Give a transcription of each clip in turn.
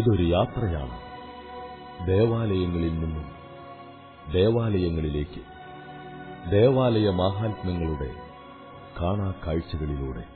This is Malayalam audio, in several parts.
ഇതൊരു യാത്രയാണ് ദേവാലയങ്ങളിൽ നിന്നും ദേവാലയങ്ങളിലേക്ക് ദേവാലയ മാഹാത്മ്യങ്ങളുടെ കാണാ കാഴ്ചകളിലൂടെ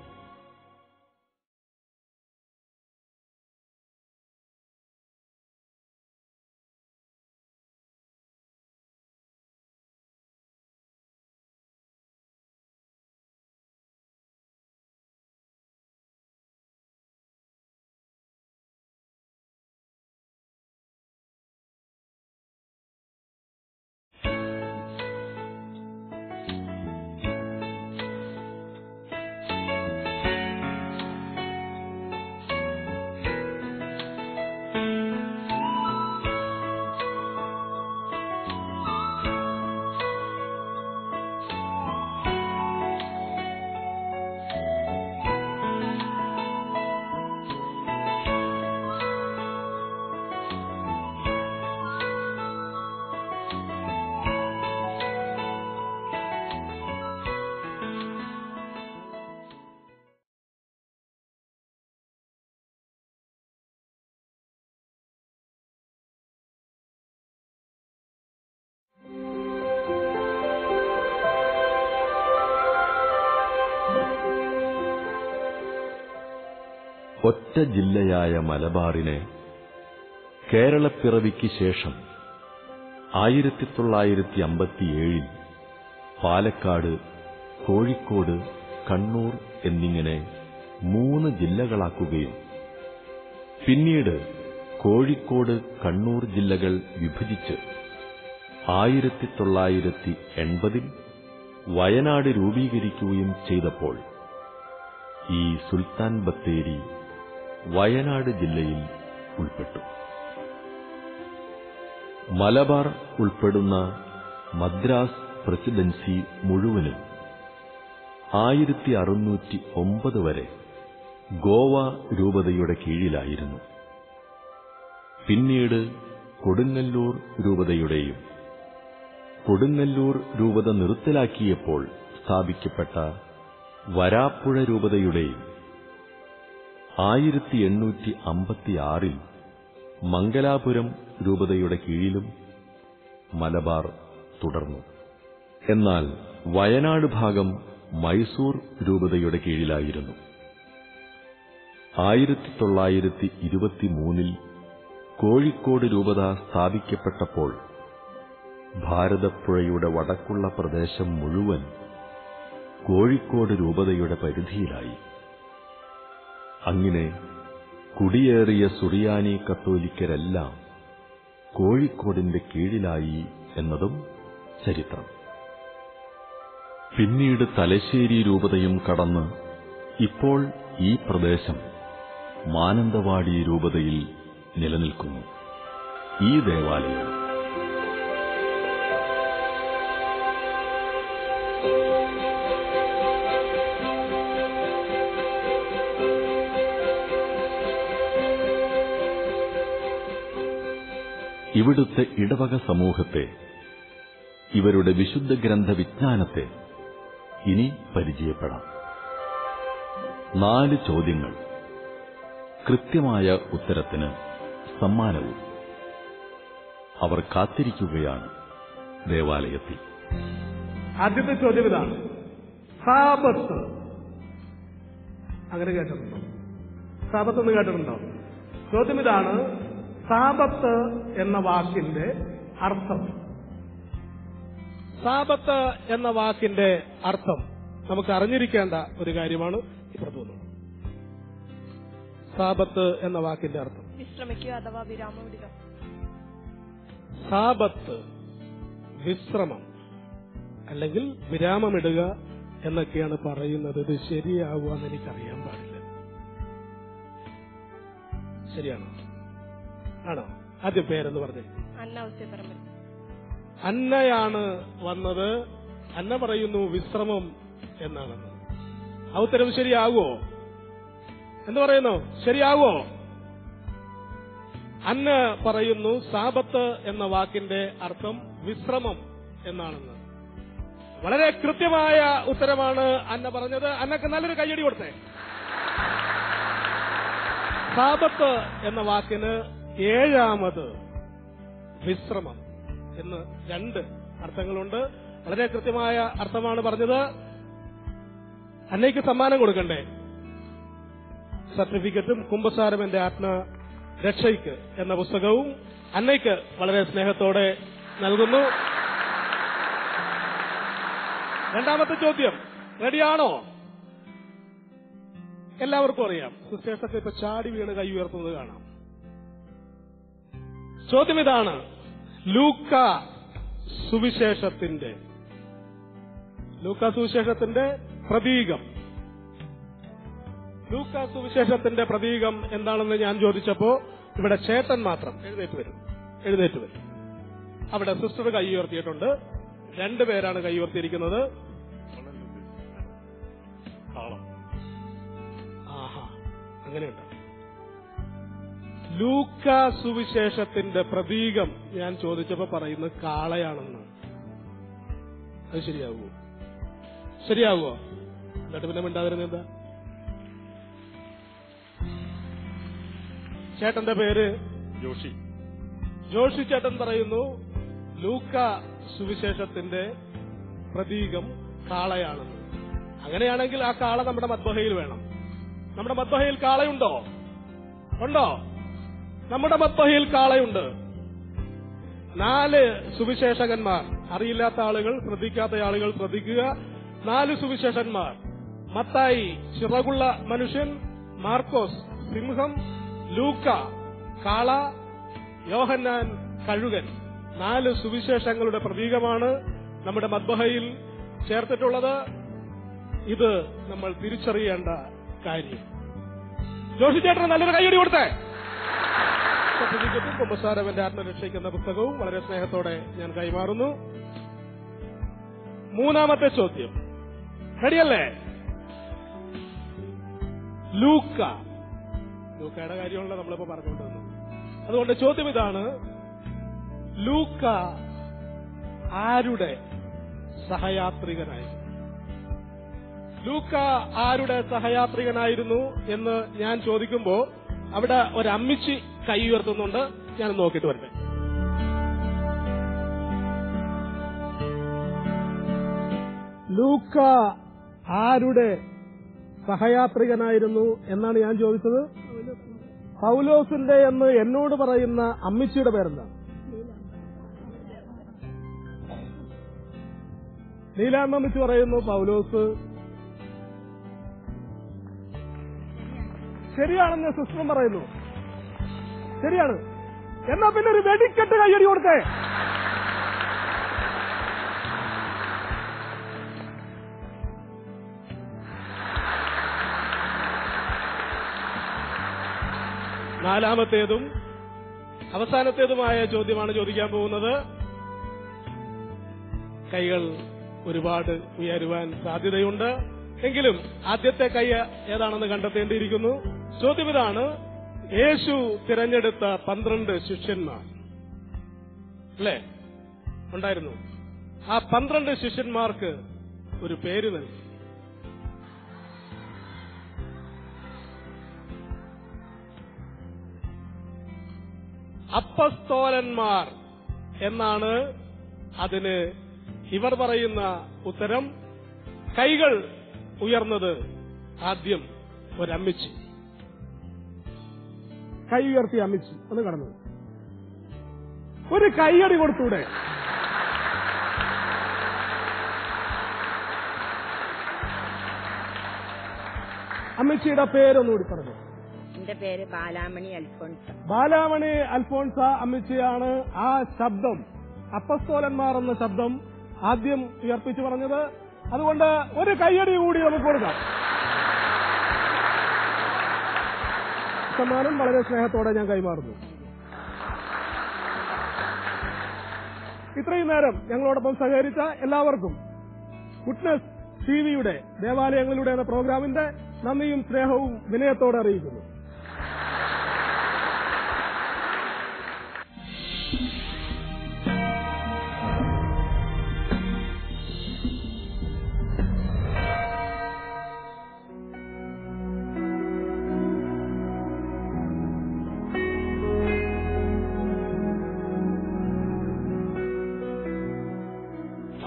ഒറ്റ ജില്ലയായ മലബാറിനെ കേരളപ്പിറവിക്ക് ശേഷം ആയിരത്തി തൊള്ളായിരത്തി അമ്പത്തിയേഴിൽ പാലക്കാട് കോഴിക്കോട് കണ്ണൂർ എന്നിങ്ങനെ മൂന്ന് ജില്ലകളാക്കുകയും പിന്നീട് കോഴിക്കോട് കണ്ണൂർ ജില്ലകൾ വിഭജിച്ച് ആയിരത്തി തൊള്ളായിരത്തി എൺപതിൽ വയനാട് രൂപീകരിക്കുകയും ചെയ്തപ്പോൾ ഈ സുൽത്താൻ ബത്തേരി വയനാട് ജില്ലയിൽ ഉൾപ്പെട്ടു മലബാർ ഉൾപ്പെടുന്ന മദ്രാസ് പ്രസിഡൻസി മുഴുവനും ആയിരത്തി അറുന്നൂറ്റി ഒമ്പത് വരെ ഗോവ രൂപതയുടെ കീഴിലായിരുന്നു പിന്നീട് കൊടുങ്ങല്ലൂർ രൂപതയുടെയും കൊടുങ്ങല്ലൂർ രൂപത നിർത്തലാക്കിയപ്പോൾ സ്ഥാപിക്കപ്പെട്ട വരാപ്പുഴ രൂപതയുടെയും ആയിരത്തി എണ്ണൂറ്റി അമ്പത്തിയാറിൽ മംഗലാപുരം രൂപതയുടെ കീഴിലും മലബാർ തുടർന്നു എന്നാൽ വയനാട് ഭാഗം മൈസൂർ രൂപതയുടെ കീഴിലായിരുന്നു ആയിരത്തി തൊള്ളായിരത്തി ഇരുപത്തിമൂന്നിൽ കോഴിക്കോട് രൂപത സ്ഥാപിക്കപ്പെട്ടപ്പോൾ ഭാരതപ്പുഴയുടെ വടക്കുള്ള പ്രദേശം മുഴുവൻ കോഴിക്കോട് രൂപതയുടെ പരിധിയിലായി അങ്ങനെ കുടിയേറിയ സുറിയാനി കത്തോലിക്കരെല്ലാം കോഴിക്കോടിന്റെ കീഴിലായി എന്നതും ചരിത്രം പിന്നീട് തലശ്ശേരി രൂപതയും കടന്ന് ഇപ്പോൾ ഈ പ്രദേശം മാനന്തവാടി രൂപതയിൽ നിലനിൽക്കുന്നു ഈ ദേവാലയം ഇവിടുത്തെ ഇടവക സമൂഹത്തെ ഇവരുടെ വിശുദ്ധ ഗ്രന്ഥ വിജ്ഞാനത്തെ ഇനി പരിചയപ്പെടാം നാല് ചോദ്യങ്ങൾ കൃത്യമായ ഉത്തരത്തിന് സമ്മാനവും അവർ കാത്തിരിക്കുകയാണ് ദേവാലയത്തിൽ ആദ്യത്തെ ചോദ്യം ഇതാണ് സാപത്ത് അങ്ങനെ കേട്ടിട്ടുണ്ടോ സാപത്ത് എന്ന് കേട്ടിട്ടുണ്ടോ ചോദ്യം ഇതാണ് സാപത്ത് എന്ന വാക്കിന്റെ അർത്ഥം സാപത്ത് എന്ന വാക്കിന്റെ അർത്ഥം നമുക്ക് അറിഞ്ഞിരിക്കേണ്ട ഒരു കാര്യമാണ് ഇപ്പോൾ തോന്നുന്നത് സാപത്ത് എന്ന വാക്കിന്റെ അർത്ഥം വിശ്രമിക്കുക അഥവാ വിരാമം വിടുക സാപത്ത് വിശ്രമം അല്ലെങ്കിൽ വിരാമമിടുക എന്നൊക്കെയാണ് പറയുന്നത് ഇത് ശരിയാകുമെന്ന് എനിക്കറിയാൻ പാടില്ല ശരിയാണോ ആണോ ആദ്യം പേരെന്ന് പറഞ്ഞേ അന്നാവശ്യ പരമ്പര അന്നയാണ് വന്നത് അന്ന പറയുന്നു വിശ്രമം എന്നാണെന്ന് ആ ഉത്തരം ശരിയാകുമോ എന്ന് പറയുന്നു ശരിയാകുമോ അന്ന പറയുന്നു സാപത്ത് എന്ന വാക്കിന്റെ അർത്ഥം വിശ്രമം എന്നാണെന്ന് വളരെ കൃത്യമായ ഉത്തരമാണ് അന്ന പറഞ്ഞത് അന്നക്ക് നല്ലൊരു കയ്യടി കൊടുത്തേ സാപത്ത് എന്ന വാക്കിന് ഏഴാമത് വിശ്രമം എന്ന് രണ്ട് അർത്ഥങ്ങളുണ്ട് വളരെ കൃത്യമായ അർത്ഥമാണ് പറഞ്ഞത് അന്നയ്ക്ക് സമ്മാനം കൊടുക്കണ്ടേ സർട്ടിഫിക്കറ്റും കുംഭസാരം എന്റെ ആത്മ രക്ഷയ്ക്ക് എന്ന പുസ്തകവും അന്നയ്ക്ക് വളരെ സ്നേഹത്തോടെ നൽകുന്നു രണ്ടാമത്തെ ചോദ്യം റെഡിയാണോ എല്ലാവർക്കും അറിയാം സിസ്റ്റേഴ്സൊക്കെ ഇപ്പൊ ചാടി വീണ് കൈ ഉയർത്തുന്നത് കാണാം ചോദ്യം ഇതാണ് ലൂക്ക സുവിശേഷത്തിന്റെ ലൂക്ക സുവിശേഷത്തിന്റെ പ്രതീകം ലൂക്ക സുവിശേഷത്തിന്റെ പ്രതീകം എന്താണെന്ന് ഞാൻ ചോദിച്ചപ്പോ ഇവിടെ ചേട്ടൻ മാത്രം എഴുന്നേറ്റ് വരും എഴുന്നേറ്റ് വരും അവിടെ സിസ്റ്റർ കൈ ഉയർത്തിയിട്ടുണ്ട് രണ്ടുപേരാണ് കൈ ഉയർത്തിയിരിക്കുന്നത് താളം. ആഹാ അങ്ങനെയുണ്ട് ലൂക്ക സുവിശേഷത്തിന്റെ പ്രതീകം ഞാൻ ചോദിച്ചപ്പോ പറയുന്നത് കാളയാണെന്ന് അത് ശരിയാവുമോ ശരിയാവുമോ എന്നിട്ട് പിന്നെ മിണ്ടാതിരുന്ന എന്താ ചേട്ടന്റെ പേര് ജോഷി ജോഷി ചേട്ടൻ പറയുന്നു ലൂക്ക സുവിശേഷത്തിന്റെ പ്രതീകം കാളയാണെന്ന് അങ്ങനെയാണെങ്കിൽ ആ കാള നമ്മുടെ മദ്ബഹയിൽ വേണം നമ്മുടെ മദ്ബഹയിൽ കാളയുണ്ടോ ഉണ്ടോ നമ്മുടെ മദ്ബഹയിൽ കാളയുണ്ട് നാല് സുവിശേഷകന്മാർ അറിയില്ലാത്ത ആളുകൾ ശ്രദ്ധിക്കാത്ത ആളുകൾ ശ്രദ്ധിക്കുക നാല് സുവിശേഷന്മാർ മത്തായി ചിറകുള്ള മനുഷ്യൻ മാർക്കോസ് സിംഹം ലൂക്ക കാള യോഹന്നാൻ കഴുകൻ നാല് സുവിശേഷങ്ങളുടെ പ്രതീകമാണ് നമ്മുടെ മദ്ബഹയിൽ ചേർത്തിട്ടുള്ളത് ഇത് നമ്മൾ തിരിച്ചറിയേണ്ട കാര്യം ജോഷി ചേട്ടന് നല്ലൊരു കൈയടി കൊടുത്തേ സർട്ടിഫിക്കറ്റും കുമ്പസാരവന്റെ ആത്മരക്ഷയ്ക്ക് എന്ന പുസ്തകവും വളരെ സ്നേഹത്തോടെ ഞാൻ കൈമാറുന്നു മൂന്നാമത്തെ ചോദ്യം റെഡിയല്ലേ ലൂക്ക ലൂക്കയുടെ കാര്യമാണല്ലോ നമ്മളിപ്പോ പറഞ്ഞുകൊണ്ടിരുന്നത് അതുകൊണ്ട് ചോദ്യം ഇതാണ് ലൂക്ക ആരുടെ സഹയാത്രികനായി ലൂക്ക ആരുടെ സഹയാത്രികനായിരുന്നു എന്ന് ഞാൻ ചോദിക്കുമ്പോ അവിടെ ഒരു അമ്മിച്ചി കൈ ഉയർത്തുന്നുണ്ട് ഞാൻ നോക്കിയിട്ട് വരട്ടെ ലൂക്ക ആരുടെ സഹയാത്രികനായിരുന്നു എന്നാണ് ഞാൻ ചോദിച്ചത് പൗലോസിന്റെ എന്ന് എന്നോട് പറയുന്ന അമ്മിച്ചിയുടെ പേരെന്താണ് നീലാമ്മമ്മച്ച് പറയുന്നു പൗലോസ് ശരിയാണെന്ന് സിസ്റ്റം പറയുന്നു ശരിയാണ് എന്നാ പിന്നെ ഒരു വെടിക്കെട്ട് കയ്യടി കൊടുത്തേ നാലാമത്തേതും അവസാനത്തേതുമായ ചോദ്യമാണ് ചോദിക്കാൻ പോകുന്നത് കൈകൾ ഒരുപാട് ഉയരുവാൻ സാധ്യതയുണ്ട് എങ്കിലും ആദ്യത്തെ കൈ ഏതാണെന്ന് കണ്ടെത്തേണ്ടിയിരിക്കുന്നു ചോദ്യം ഇതാണ് യേശു തിരഞ്ഞെടുത്ത പന്ത്രണ്ട് ശിഷ്യന്മാർ അല്ലേ ഉണ്ടായിരുന്നു ആ പന്ത്രണ്ട് ശിഷ്യന്മാർക്ക് ഒരു പേര് നൽകി അപ്പസ്തോലന്മാർ എന്നാണ് അതിന് ഇവർ പറയുന്ന ഉത്തരം കൈകൾ ഉയർന്നത് ആദ്യം ഒരമ്മിച്ചി കൈ ഉയർത്തി അമ്മിച്ചി ഒന്ന് കടന്നു ഒരു കൈയടി കൊടുത്തൂടെ അമ്മിച്ചിയുടെ പേരൊന്നുകൂടി പറഞ്ഞു എന്റെ പേര് ബാലാമണി അൽഫോൺസ് ബാലാമണി അൽഫോൺസ അമ്മിച്ചിയാണ് ആ ശബ്ദം അപ്പസ്തോലന്മാർ എന്ന ശബ്ദം ആദ്യം ഉയർപ്പിച്ചു പറഞ്ഞത് അതുകൊണ്ട് ഒരു കയ്യടി കൂടി നമുക്ക് കൊടുക്കാം സമ്മാനം വളരെ സ്നേഹത്തോടെ ഞാൻ കൈമാറുന്നു ഇത്രയും നേരം ഞങ്ങളോടൊപ്പം സഹകരിച്ച എല്ലാവർക്കും ഗുഡ്നസ് ടിവിയുടെ ദേവാലയങ്ങളിലൂടെ എന്ന പ്രോഗ്രാമിന്റെ നന്ദിയും സ്നേഹവും വിനയത്തോടെ അറിയിക്കുന്നു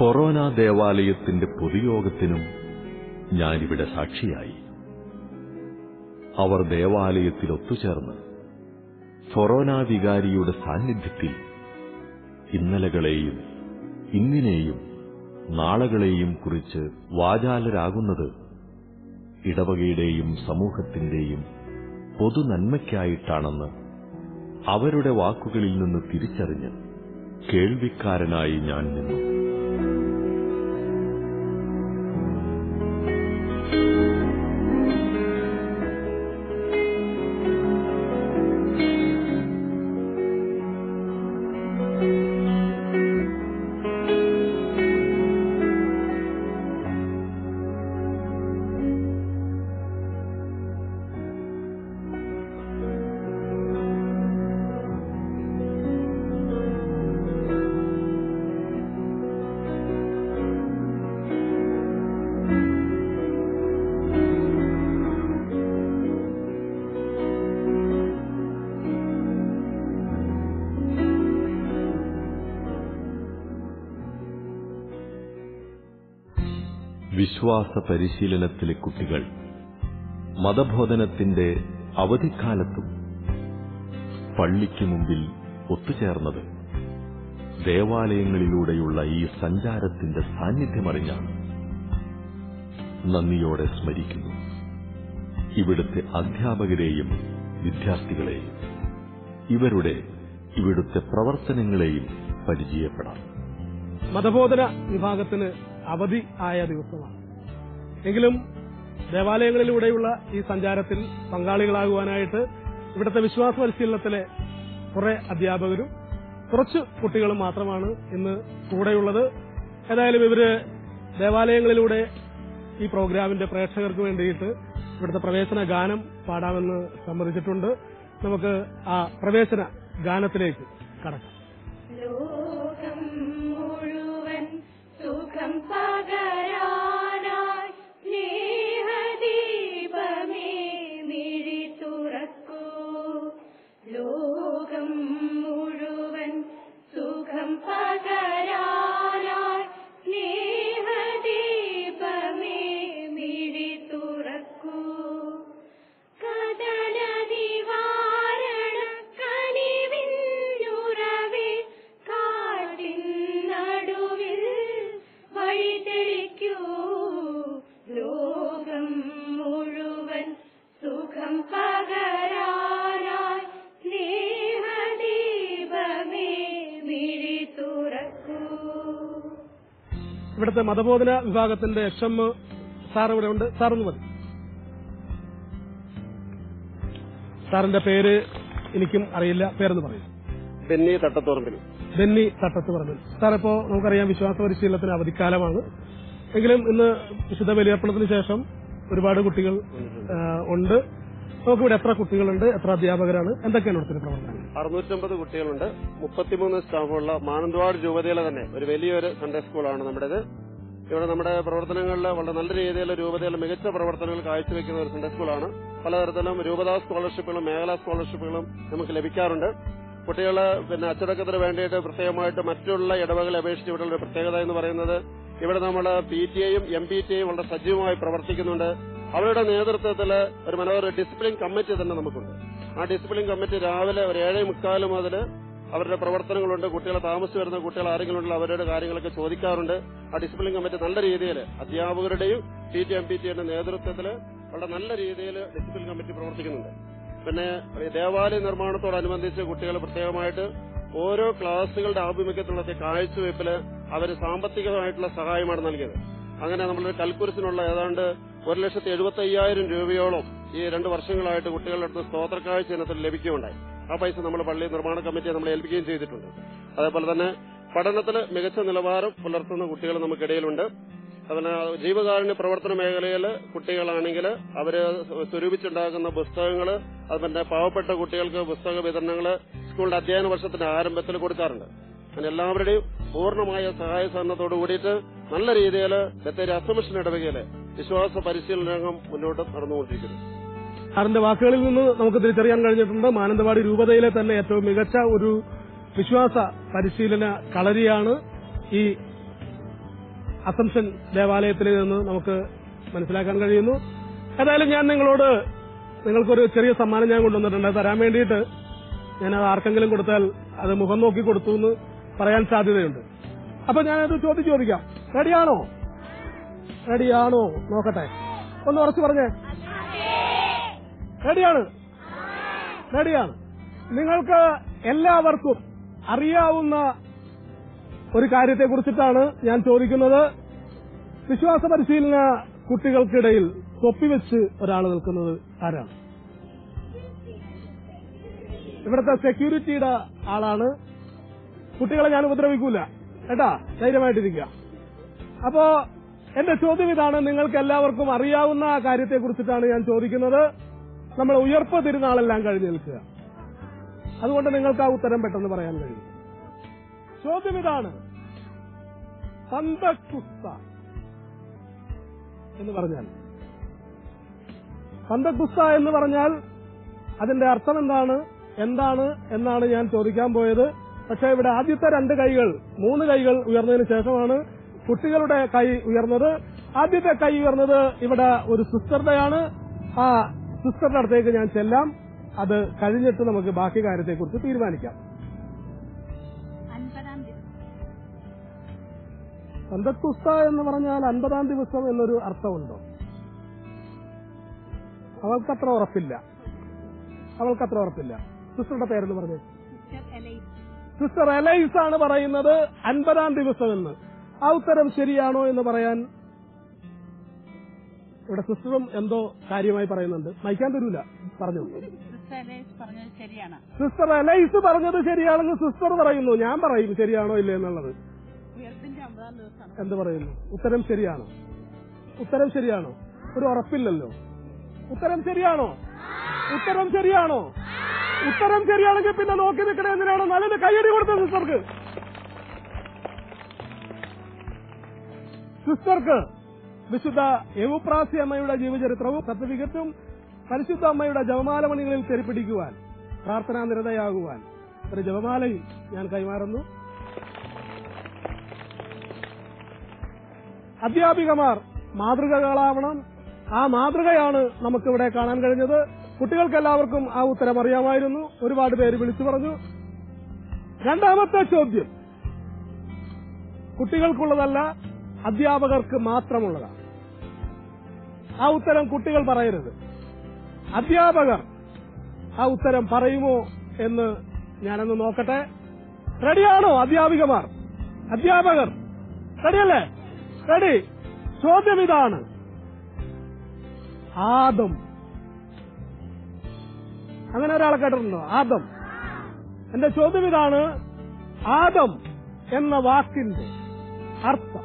ഫൊറോന ദേവാലയത്തിന്റെ പൊതുയോഗത്തിനും ഞാനിവിടെ സാക്ഷിയായി അവർ ദേവാലയത്തിൽ ഒത്തുചേർന്ന് ഫൊറോന വികാരിയുടെ സാന്നിധ്യത്തിൽ ഇന്നലകളെയും ഇന്നിനെയും നാളകളെയും കുറിച്ച് വാചാലരാകുന്നത് ഇടവകയുടെയും സമൂഹത്തിന്റെയും പൊതുനന്മയ്ക്കായിട്ടാണെന്ന് അവരുടെ വാക്കുകളിൽ നിന്ന് തിരിച്ചറിഞ്ഞ് കേൾവിക്കാരനായി ഞാൻ നിന്നു വിശ്വാസ പരിശീലനത്തിലെ കുട്ടികൾ മതബോധനത്തിന്റെ അവധിക്കാലത്തും പള്ളിക്ക് മുമ്പിൽ ഒത്തുചേർന്നത് ദേവാലയങ്ങളിലൂടെയുള്ള ഈ സഞ്ചാരത്തിന്റെ സാന്നിധ്യമറിഞ്ഞാണ് നന്ദിയോടെ സ്മരിക്കുന്നു ഇവിടുത്തെ അധ്യാപകരെയും വിദ്യാർത്ഥികളെയും ഇവരുടെ ഇവിടുത്തെ പ്രവർത്തനങ്ങളെയും പരിചയപ്പെടാം മതബോധന വിഭാഗത്തിന് അവധി ആയ ദിവസമാണ് എങ്കിലും ദേവാലയങ്ങളിലൂടെയുള്ള ഈ സഞ്ചാരത്തിൽ പങ്കാളികളാകുവാനായിട്ട് ഇവിടുത്തെ വിശ്വാസ പരിശീലനത്തിലെ കുറെ അധ്യാപകരും കുറച്ച് കുട്ടികളും മാത്രമാണ് ഇന്ന് കൂടെയുള്ളത് ഏതായാലും ഇവര് ദേവാലയങ്ങളിലൂടെ ഈ പ്രോഗ്രാമിന്റെ പ്രേക്ഷകർക്ക് വേണ്ടിയിട്ട് ഇവിടുത്തെ പ്രവേശന ഗാനം പാടാമെന്ന് സമ്മതിച്ചിട്ടുണ്ട് നമുക്ക് ആ പ്രവേശന ഗാനത്തിലേക്ക് കടക്കാം ലോകം മുഴുവൻ സുഖം പകരാനായി സ്നേഹദീപമേ മിഴി തുറക്കൂ ലോകം മുഴുവൻ സുഖം പകരാനായി സ്നേഹദീപമേ മിഴി തുറക്കൂ കദന നിവാരണ കനിവിന്നുറവേ കാട്ടിൻ നടുവിൽ വഴി തെളിക്കൂ ലോകം മുഴുവൻ സുഖം പകരാനായി സ്നേഹദീപമേ മിഴി തുറക്കൂ ഇവിടുത്തെ മതബോധന വിഭാഗത്തിന്റെ എച്ച് എം സാർ ഇവിടെ ഉണ്ട് സാർ ഒന്ന് മതി സാറിന്റെ പേര് എനിക്കും അറിയില്ല പേരെന്ന് പറയും ബെന്നി തട്ടത്തുറമ്പിൽ ബെന്നി തട്ടത്ത് പറഞ്ഞു സാർ ഇപ്പോ നമുക്കറിയാം വിശ്വാസ പരിശീലനത്തിന് അവധിക്കാലമാണ് എങ്കിലും ഇന്ന് വിശുദ്ധ ബലിയർപ്പണത്തിന് ശേഷം ഒരുപാട് കുട്ടികൾ ആ, ഉണ്ട് നമുക്കിവിടെ എത്ര കുട്ടികളുണ്ട് എത്ര അധ്യാപകരാണ് എന്തൊക്കെയാണ് ഇവിടുത്തെ പ്രവർത്തനങ്ങൾ അറുന്നൂറ്റമ്പത് കുട്ടികളുണ്ട് മുപ്പത്തിമൂന്ന് സ്റ്റാഫുള്ള മാനന്തവാട് രൂപതയിലെ തന്നെ ഒരു വലിയൊരു സൺഡേ സ്കൂളാണ് നമ്മുടേത് ഇവിടെ നമ്മുടെ പ്രവർത്തനങ്ങളിൽ വളരെ നല്ല രീതിയിൽ രൂപതയിൽ മികച്ച പ്രവർത്തനങ്ങൾ കാഴ്ചവെക്കുന്ന ഒരു സൺഡേ സ്കൂളാണ് പലതരത്തിലും രൂപതാ സ്കോളർഷിപ്പുകളും മേഖലാ സ്കോളർഷിപ്പുകളും നമുക്ക് ലഭിക്കാറുണ്ട് കുട്ടികൾ പിന്നെ അച്ചടക്കത്തിന് വേണ്ടിയിട്ട് പ്രത്യേകമായിട്ട് മറ്റുള്ള ഇടവകളെ അപേക്ഷിച്ച് ഇവിടെയുള്ള ഒരു പ്രത്യേകത എന്ന് പറയുന്നത് ഇവിടെ നമ്മൾ പി ടി എയും എം പി ടി എയും വളരെ സജീവമായി പ്രവർത്തിക്കുന്നുണ്ട് അവരുടെ നേതൃത്വത്തിൽ ഒരു മനോഹര ഡിസിപ്ലിൻ കമ്മിറ്റി തന്നെ നമുക്കുണ്ട് ആ ഡിസിപ്ലിൻ കമ്മിറ്റി രാവിലെ ഒരു ഏഴേ മുക്കാല് മുതൽ അവരുടെ പ്രവർത്തനങ്ങളുണ്ട് കുട്ടികളെ താമസിച്ച് വരുന്ന കുട്ടികൾ ആരെങ്കിലും ഉണ്ടെങ്കിൽ അവരുടെ കാര്യങ്ങളൊക്കെ ചോദിക്കാറുണ്ട് ആ ഡിസിപ്ലിൻ കമ്മിറ്റി നല്ല രീതിയിൽ അധ്യാപകരുടെയും പി ടി എം പി ടിയുടെ നേതൃത്വത്തിൽ വളരെ നല്ല രീതിയിൽ ഡിസിപ്ലിൻ കമ്മിറ്റി പ്രവർത്തിക്കുന്നുണ്ട് പിന്നെ ദേവാലയ നിർമ്മാണത്തോടനുബന്ധിച്ച് കുട്ടികൾ പ്രത്യേകമായിട്ട് ഓരോ ക്ലാസുകളുടെ ആഭിമുഖ്യത്തിലുള്ള കാഴ്ചവെപ്പില് അവർ സാമ്പത്തികമായിട്ടുള്ള സഹായമാണ് നൽകിയത് അങ്ങനെ നമ്മളൊരു കൽക്കുരിശിനുള്ള ഏതാണ്ട് ഒരു ലക്ഷത്തി എഴുപത്തി അയ്യായിരം രൂപയോളം ഈ രണ്ട് വർഷങ്ങളായിട്ട് കുട്ടികളുടെ അടുത്ത് സ്തോത്ര കാഴ്ച ഇനത്തിൽ ലഭിക്കുകയുണ്ടായി ആ പൈസ നമ്മൾ പള്ളി നിർമ്മാണ കമ്മിറ്റിയെ നമ്മൾ ഏൽപ്പിക്കുകയും ചെയ്തിട്ടുണ്ട് അതേപോലെ തന്നെ പഠനത്തിൽ മികച്ച നിലവാരം പുലർത്തുന്ന കുട്ടികൾ നമുക്കിടയിലുണ്ട് അതുപോലെ ജീവകാരുണ്യ പ്രവർത്തന മേഖലയിൽ കുട്ടികളാണെങ്കിൽ അവര് സ്വരൂപിച്ചുണ്ടാക്കുന്ന പുസ്തകങ്ങൾ അതുപോലെ പാവപ്പെട്ട കുട്ടികൾക്ക് പുസ്തക വിതരണങ്ങൾ സ്കൂളിന്റെ അധ്യയന വർഷത്തിന്റെ ആരംഭത്തിൽ കൊടുക്കാറുണ്ട് അങ്ങനെ എല്ലാവരുടെയും പൂർണ്ണമായ സഹായ സഹകരണത്തോടു കൂടിയിട്ട് നല്ല രീതിയിൽ ബത്തേരി അസമിഷൻ ഇടവകയില് വിശ്വാസ പരിശീലന രംഗം മുന്നോട്ട് നടന്നുകൊണ്ടിരിക്കുന്നു സാറിന്റെ വാക്കുകളിൽ നിന്ന് നമുക്ക് തിരിച്ചറിയാൻ കഴിഞ്ഞിട്ടുണ്ട് മാനന്തവാടി രൂപതയിലെ തന്നെ ഏറ്റവും മികച്ച ഒരു വിശ്വാസ പരിശീലന കളരിയാണ് ഈ അസംഷൻ ദേവാലയത്തിൽ നിന്ന് നമുക്ക് മനസ്സിലാക്കാൻ കഴിയുന്നു ഏതായാലും ഞാൻ നിങ്ങളോട് നിങ്ങൾക്കൊരു ചെറിയ സമ്മാനം ഞാൻ കൊണ്ടുവന്നിട്ടുണ്ട് അത് തരാൻ വേണ്ടിയിട്ട് ഞാൻ അത് ആർക്കെങ്കിലും കൊടുത്താൽ അത് മുഖം നോക്കി കൊടുത്തു എന്ന് പറയാൻ സാധ്യതയുണ്ട് അപ്പൊ ഞാനത് ചോദ്യം ചോദിക്കാം റെഡിയാണോ റെഡിയാണോ നോക്കട്ടെ ഒന്ന് ഉറച്ചു പറഞ്ഞേ റെഡിയാണ് റെഡിയാണ് നിങ്ങൾക്ക് എല്ലാവർക്കും അറിയാവുന്ന ഒരു കാര്യത്തെ കുറിച്ചിട്ടാണ് ഞാൻ ചോദിക്കുന്നത് വിശ്വാസ പരിശീലന കുട്ടികൾക്കിടയിൽ തൊപ്പി വെച്ച് ഒരാൾ നിൽക്കുന്നത് ആരാണ് ഇവിടുത്തെ സെക്യൂരിറ്റിയുടെ ആളാണ് കുട്ടികളെ ഞാൻ ഉപദ്രവിക്കൂല കേട്ടാ ധൈര്യമായിട്ടിരിക്കുക അപ്പോ എന്റെ ചോദ്യം ഇതാണ് നിങ്ങൾക്ക് എല്ലാവർക്കും അറിയാവുന്ന ആ കാര്യത്തെ കുറിച്ചിട്ടാണ് ഞാൻ ചോദിക്കുന്നത് നമ്മൾ ഉയർപ്പ് തിരുനാളെല്ലാം കഴിഞ്ഞ് നിൽക്കുക അതുകൊണ്ട് നിങ്ങൾക്ക് ആ ഉത്തരം പെട്ടെന്ന് പറയാൻ കഴിയും ചോദ്യം ഇതാണ് പന്തക്കുസ്ത എന്ന് പറഞ്ഞാൽ പന്തക്കുസ്ത എന്ന് പറഞ്ഞാൽ അതിന്റെ അർത്ഥം എന്താണ് എന്താണ് എന്നാണ് ഞാൻ ചോദിക്കാൻ പോയത് പക്ഷെ ഇവിടെ ആദ്യത്തെ രണ്ട് കൈകൾ മൂന്ന് കൈകൾ ഉയർന്നതിന് ശേഷമാണ് കുട്ടികളുടെ കൈ ഉയർന്നത് ആദ്യത്തെ കൈ ഉയർന്നത് ഇവിടെ ഒരു സിസ്റ്ററുടെയാണ് ആ സിസ്റ്ററുടെ അടുത്തേക്ക് ഞാൻ ചെല്ലാം അത് കഴിഞ്ഞിട്ട് നമുക്ക് ബാക്കി കാര്യത്തെക്കുറിച്ച് തീരുമാനിക്കാം പന്തക്കുസ്ത എന്ന് പറഞ്ഞാൽ അൻപതാം ദിവസം എന്നൊരു അർത്ഥമുണ്ടോ അവൾക്കത്ര ഉറപ്പില്ല അവൾക്കത്ര ഉറപ്പില്ല സിസ്റ്ററുടെ പേരെന്ന് പറഞ്ഞു സിസ്റ്റർ എലൈസ് ആണ് പറയുന്നത് അൻപതാം ദിവസം എന്ന് ആ ഉത്തരം ശരിയാണോ എന്ന് പറയാൻ ഇവിടെ സിസ്റ്ററും എന്തോ കാര്യമായി പറയുന്നുണ്ട് മൈക്കാൻ തരൂല പറഞ്ഞു പറഞ്ഞത് ശരിയാണ് സിസ്റ്റർ എലൈസ് പറഞ്ഞത് ശരിയാണെന്ന് സിസ്റ്റർ പറയുന്നു ഞാൻ പറയും ശരിയാണോ ഇല്ലേ എന്നുള്ളത് ഉയർപ്പിന്റെ അമ്പതാം ദിവസമാണ് എന്ത് പറയുന്നു ഉത്തരം ശരിയാണോ ഉത്തരം ശരിയാണോ ഒരു ഉറപ്പില്ലല്ലോ ഉത്തരം ശരിയാണോ ഉത്തരം ശരിയാണോ ഉത്തരം ശരിയാണെങ്കിൽ പിന്നെ നോക്കി നിൽക്കണേ എന്തിനാണോ നല്ലത് കയ്യടി കൊടുത്ത സിസ്റ്റർക്ക് സിസ്റ്റർക്ക് വിശുദ്ധ യവുപ്രാസി അമ്മയുടെ ജീവചരിത്രവും സർട്ടിഫിക്കറ്റും പരിശുദ്ധ അമ്മയുടെ ജപമാല മണികളിൽ തെരിപ്പിടിക്കുവാൻ പ്രാർത്ഥനാ നിരതയാകുവാൻ ഒരു ജപമാലയും ഞാൻ കൈമാറുന്നു അധ്യാപികമാർ മാതൃകകളാവണം ആ മാതൃകയാണ് നമുക്കിവിടെ കാണാൻ കഴിഞ്ഞത് കുട്ടികൾക്ക് എല്ലാവർക്കും ആ ഉത്തരം അറിയാമായിരുന്നു ഒരുപാട് പേര് വിളിച്ചു പറഞ്ഞു രണ്ടാമത്തെ ചോദ്യം കുട്ടികൾക്കുള്ളതല്ല അധ്യാപകർക്ക് മാത്രമുള്ളതാണ് ആ ഉത്തരം കുട്ടികൾ പറയരുത് അധ്യാപകർ ആ ഉത്തരം പറയുമോ എന്ന് ഞാനൊന്ന് നോക്കട്ടെ റെഡിയാണോ അധ്യാപികമാർ അധ്യാപകർ റെഡിയല്ലേ റെഡി ചോദ്യം ഇതാണ് ആദം അങ്ങനെ ഒരാളെ കേട്ടിട്ടുണ്ടോ ആദം എന്റെ ചോദ്യം ഇതാണ് ആദം എന്ന വാക്കിന്റെ അർത്ഥം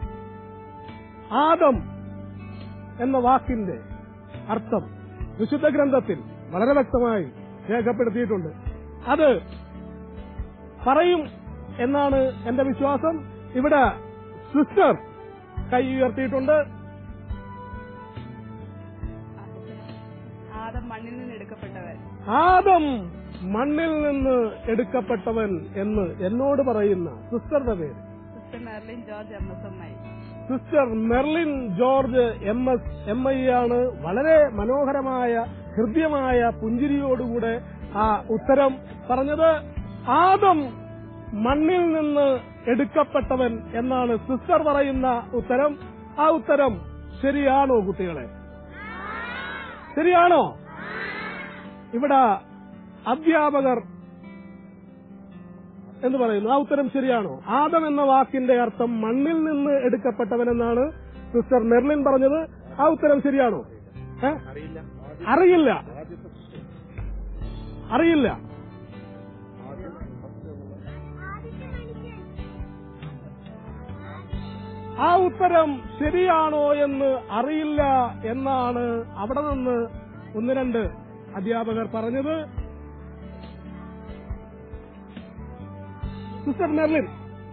ആദം എന്ന വാക്കിന്റെ അർത്ഥം വിശുദ്ധ ഗ്രന്ഥത്തിൽ വളരെ വ്യക്തമായി രേഖപ്പെടുത്തിയിട്ടുണ്ട് അത് പറയും എന്നാണ് എന്റെ വിശ്വാസം ഇവിടെ സിസ്റ്റർ കൈ ഉയർത്തിയിട്ടുണ്ട് ആദം മണ്ണിൽ നിന്ന് എടുക്കപ്പെട്ടവൻ ആദം മണ്ണിൽ നിന്ന് എടുക്കപ്പെട്ടവൻ എന്ന് എന്നോട് പറയുന്ന സിസ്റ്ററുടെ പേര് sister Merlin George M S M I sister Merlin George M S M I ആണ് വളരെ മനോഹരമായ ഹൃദ്യമായ പുഞ്ചിരിയോടുകൂടെ ആ ഉത്തരം പറഞ്ഞത് ആദം മണ്ണിൽ നിന്ന് എടുക്കപ്പെട്ടവൻ എന്നാണ് സിസ്റ്റർ പറയുന്ന ഉത്തരം ആ ഉത്തരം ശരിയാണോ കുട്ടികളെ ശരിയാണോ ഇവിടെ അധ്യാപകർ എന്ന് പറയുന്നു ആ ഉത്തരം ശരിയാണോ ആദം എന്ന വാക്കിന്റെ അർത്ഥം മണ്ണിൽ നിന്ന് എടുക്കപ്പെട്ടവനെന്നാണ് സിസ്റ്റർ മെർലിൻ പറഞ്ഞത് ആ ഉത്തരം ശരിയാണോ ഏ? അറിയില്ല അറിയില്ല ആ ഉത്തരം ശരിയാണോ എന്ന് അറിയില്ല എന്നാണ് അവിടെ നിന്ന് ഒന്ന് രണ്ട് അധ്യാപകർ പറഞ്ഞത് സിസ്റ്റർ മെർലിൻ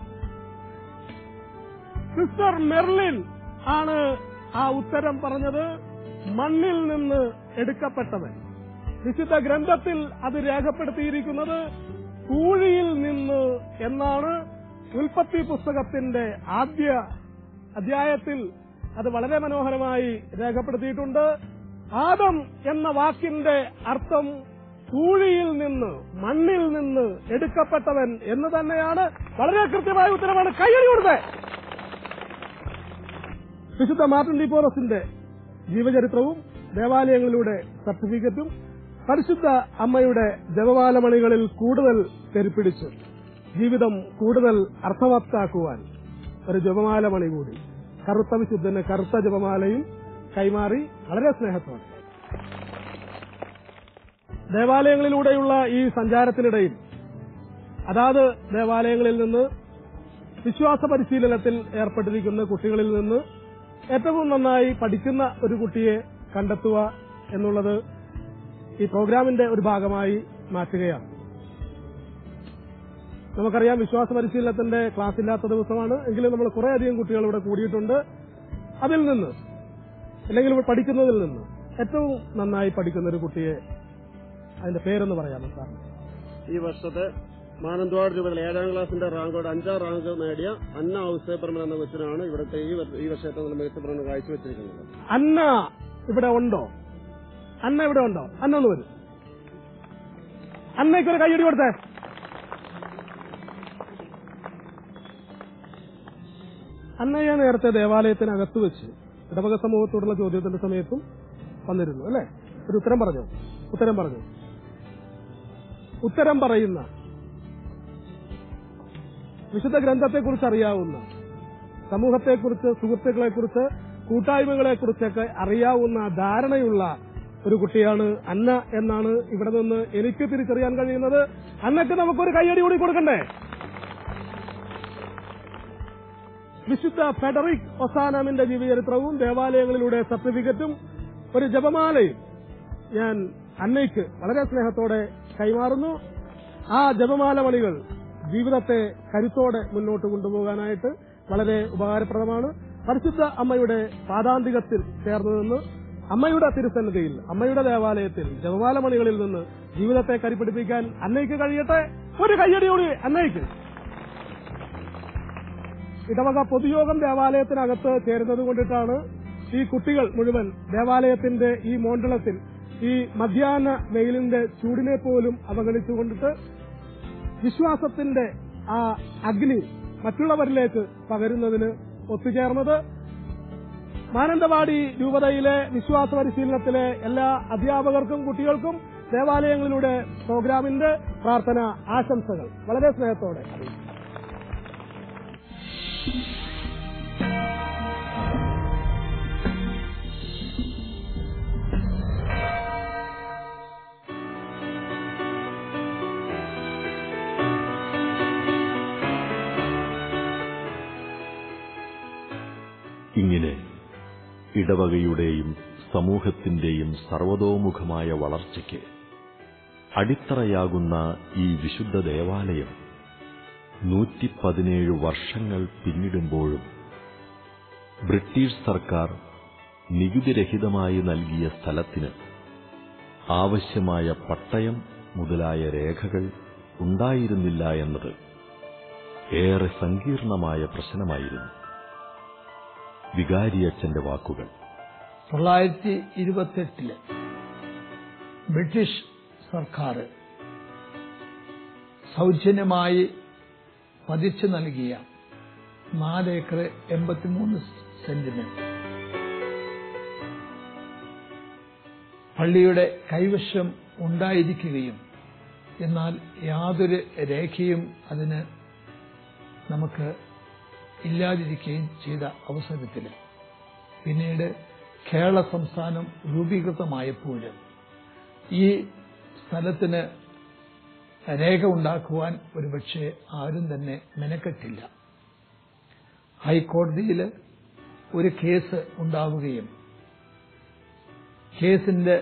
സിസ്റ്റർ മെർലിൻ ആണ് ആ ഉത്തരം പറഞ്ഞത് മണ്ണിൽ നിന്ന് എടുക്കപ്പെട്ടവൻ വിശുദ്ധ ഗ്രന്ഥത്തിൽ അത് രേഖപ്പെടുത്തിയിരിക്കുന്നത് പൂഴിയിൽ നിന്ന് എന്നാണ് ഉൽപ്പത്തി പുസ്തകത്തിന്റെ ആദ്യ അധ്യായത്തിൽ അത് വളരെ മനോഹരമായി രേഖപ്പെടുത്തിയിട്ടുണ്ട് ആദം എന്ന വാക്കിന്റെ അർത്ഥം പൂഴിയിൽ നിന്ന് മണ്ണിൽ നിന്ന് എടുക്കപ്പെട്ടവൻ എന്ന് തന്നെയാണ് വളരെ കൃത്യമായ ഉത്തരമാണ് കയ്യടി കൊടുത്തത് വിശുദ്ധ മാർട്ടിൻ ഡിപ്പോറസിന്റെ ജീവചരിത്രവും ദേവാലയങ്ങളിലൂടെ സർട്ടിഫിക്കറ്റും പരിശുദ്ധ അമ്മയുടെ ജപമാലമണികളിൽ കൂടുതൽ പെരുപ്പിടിച്ച് ജീവിതം കൂടുതൽ അർത്ഥവത്താക്കുവാൻ ഒരു ജപമാലമണി കൂടി കറുത്ത വിശുദ്ധന് കറുത്ത ജപമാലയും കൈമാറി വളരെ സ്നേഹത്തോടെ ദേവാലയങ്ങളിലൂടെയുള്ള ഈ സഞ്ചാരത്തിനിടയിൽ അതാത് ദേവാലയങ്ങളിൽ നിന്ന് വിശ്വാസ പരിശീലനത്തിൽ ഏർപ്പെട്ടിരിക്കുന്ന കുട്ടികളിൽ നിന്ന് ഏറ്റവും നന്നായി പഠിക്കുന്ന ഒരു കുട്ടിയെ കണ്ടെത്തുക എന്നുള്ളത് ഈ പ്രോഗ്രാമിന്റെ ഒരു ഭാഗമായി മാറ്റുകയാണ് നമുക്കറിയാം വിശ്വാസ പരിശീലനത്തിന്റെ ക്ലാസ് ഇല്ലാത്ത ദിവസമാണ് എങ്കിലും നമ്മൾ കുറേയധികം കുട്ടികൾ ഇവിടെ കൂടിയിട്ടുണ്ട് അതിൽ നിന്ന് അല്ലെങ്കിൽ ഇവിടെ പഠിക്കുന്നതിൽ നിന്ന് ഏറ്റവും നന്നായി പഠിക്കുന്ന ഒരു കുട്ടിയെ അതിന്റെ പേരൊന്ന് പറയാമോ സാർ ഈ വർഷത്തെ മാനന്തവാട് രൂപത്തിൽ ഏഴാം ക്ലാസിന്റെ റാങ്കോട് അഞ്ചാം റാങ്ക് നേടിയ അന്ന ഔസേപ്പറമ്പൻ എന്ന കൊച്ചിനാണ് ഇവിടുത്തെ ഈ വർ- ഈ വർഷത്തെ നല്ല മികച്ച പ്രകടനം കാഴ്ചവെച്ചിരിക്കുന്നത് അന്ന ഇവിടെ ഉണ്ടോ അന്ന ഇവിടെ ഉണ്ടോ അന്ന ഒന്ന് വരും അന്നയ്ക്കൊരു കൈയടി കൊടുത്തേ അന്നയെ നേരത്തെ ദേവാലയത്തിനകത്ത് വെച്ച് ഇടവക സമൂഹത്തോടുള്ള ചോദ്യത്തിന്റെ സമയത്തും വന്നിരുന്നു അല്ലെ ഒരു ഉത്തരം പറഞ്ഞു ഉത്തരം പറഞ്ഞു ഉത്തരം പറയുന്ന വിശുദ്ധ ഗ്രന്ഥത്തെക്കുറിച്ച് അറിയാവുന്ന സമൂഹത്തെക്കുറിച്ച് സുഹൃത്തുക്കളെക്കുറിച്ച് കൂട്ടായ്മകളെക്കുറിച്ചൊക്കെ അറിയാവുന്ന ധാരണയുള്ള ഒരു കുട്ടിയാണ് അന്ന എന്നാണ് ഇവിടെ നിന്ന് എനിക്ക് തിരിച്ചറിയാൻ കഴിയുന്നത് അന്നക്ക് നമുക്കൊരു കയ്യടി കൂടി കൊടുക്കണ്ടേ വിശുദ്ധ ഫെഡറിക് ഒസാനാമിന്റെ ജീവചരിത്രവും ദേവാലയങ്ങളിലൂടെ സർട്ടിഫിക്കറ്റും ഒരു ജപമാലയും ഞാൻ അന്നയ്ക്ക് വളരെ സ്നേഹത്തോടെ കൈമാറുന്നു ആ ജപമാല മണികൾ ജീവിതത്തെ കരുത്തോടെ മുന്നോട്ട് കൊണ്ടുപോകാനായിട്ട് വളരെ ഉപകാരപ്രദമാണ് പരിശുദ്ധ അമ്മയുടെ പാദാന്തികത്തിൽ ചേർന്ന് നിന്ന് അമ്മയുടെ തിരുസന്നിധിയിൽ അമ്മയുടെ ദേവാലയത്തിൽ ജപമാല മണികളിൽ നിന്ന് ജീവിതത്തെ കരിപ്പിടിപ്പിക്കാൻ അന്നയ്ക്ക് കഴിയട്ടെ ഒരു കയ്യടിയോടി അന്നയ്ക്ക് ഇടവക പൊതുയോഗം ദേവാലയത്തിനകത്ത് ചേരുന്നത് കൊണ്ടിട്ടാണ് ഈ കുട്ടികൾ മുഴുവൻ ദേവാലയത്തിന്റെ ഈ മോണ്ടളത്തിൽ ഈ മധ്യാഹ്ന വെയിലിന്റെ ചൂടിനെ പോലും അവഗണിച്ചുകൊണ്ടിട്ട് വിശ്വാസത്തിന്റെ ആ അഗ്നി മറ്റുള്ളവരിലേക്ക് പകരുന്നതിന് ഒത്തുചേർന്നത് മാനന്തവാടി രൂപതയിലെ വിശ്വാസ പരിശീലനത്തിലെ എല്ലാ അധ്യാപകർക്കും കുട്ടികൾക്കും ദേവാലയങ്ങളിലൂടെ പ്രോഗ്രാമിന്റെ പ്രാർത്ഥന ആശംസകൾ വളരെ സ്നേഹത്തോടെ അറിയിക്കുന്നു ഇങ്ങനെ ഇടവകയുടെയും സമൂഹത്തിന്റെയും സർവതോമുഖമായ വളർച്ചയ്ക്ക് അടിത്തറയാകുന്ന ഈ വിശുദ്ധ ദേവാലയം നൂറ്റി പതിനേഴ് വർഷങ്ങൾ പിന്നിടുമ്പോഴും ബ്രിട്ടീഷ് സർക്കാർ നികുതിരഹിതമായി നൽകിയ സ്ഥലത്തിന് ആവശ്യമായ പട്ടയം മുതലായ രേഖകൾ ഉണ്ടായിരുന്നില്ല എന്നത് ഏറെ സങ്കീർണമായ പ്രശ്നമായിരുന്നു വികാരിയച്ഛന്റെ വാക്കുകൾ തൊള്ളായിരത്തി ഇരുപത്തെട്ടില് ബ്രിട്ടീഷ് സർക്കാർ സൗജന്യമായി പതിച്ചു നൽകിയ നാല് ഏക്കർ എൺപത്തിമൂന്ന് സെന്റിന് പള്ളിയുടെ കൈവശം ഉണ്ടായിരിക്കുകയും എന്നാൽ യാതൊരു രേഖയും അതിന് നമുക്ക് ഇല്ലാതിരിക്കുകയും ചെയ്ത അവസരത്തിൽ പിന്നീട് കേരള സംസ്ഥാനം രൂപീകൃതമായപ്പോൾ ഈ സ്ഥലത്തിന് രേഖ ഉണ്ടാക്കുവാൻ ഒരുപക്ഷെ ആരും തന്നെ മെനക്കെട്ടില്ല ഹൈക്കോടതിയിൽ ഒരു കേസ് ഉണ്ടാവുകയും കേസിന്റെ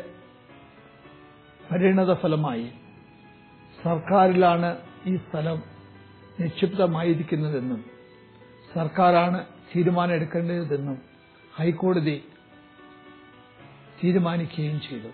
പരിണത ഫലമായി സർക്കാരിലാണ് ഈ സ്ഥലം നിക്ഷിപ്തമായിരിക്കുന്നതെന്നും സർക്കാരാണ് തീരുമാനം എടുക്കേണ്ടതെന്നും ഹൈക്കോടതി തീരുമാനിക്കുകയും ചെയ്തു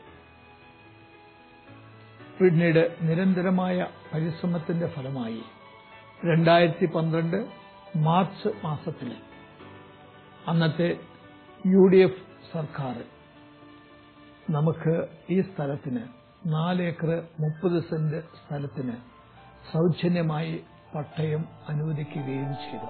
പിന്നീട് നിരന്തരമായ പരിശ്രമത്തിന്റെ ഫലമായി രണ്ടായിരത്തി പന്ത്രണ്ട് മാർച്ച് മാസത്തിൽ അന്നത്തെ യു ഡി എഫ് സർക്കാർ നമുക്ക് ഈ സ്ഥലത്തിന് നാലേക്കർ മുപ്പത് സെന്റ് സ്ഥലത്തിന് സൗജന്യമായി പട്ടയം അനുവദിക്കുകയും ചെയ്തു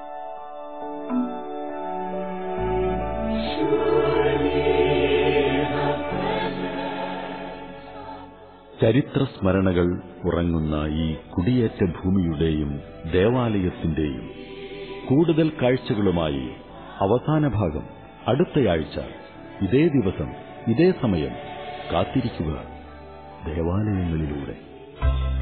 ചരിത്ര സ്മരണകൾ ഉറങ്ങുന്ന ഈ കുടിയേറ്റ ഭൂമിയുടെയും ദേവാലയത്തിന്റെയും കൂടുതൽ കാഴ്ചകളുമായി അവസാന ഭാഗം അടുത്തയാഴ്ച ഇതേ ദിവസം ഇതേ സമയം കാത്തിരിക്കുക ദേവാലയങ്ങളിലൂടെ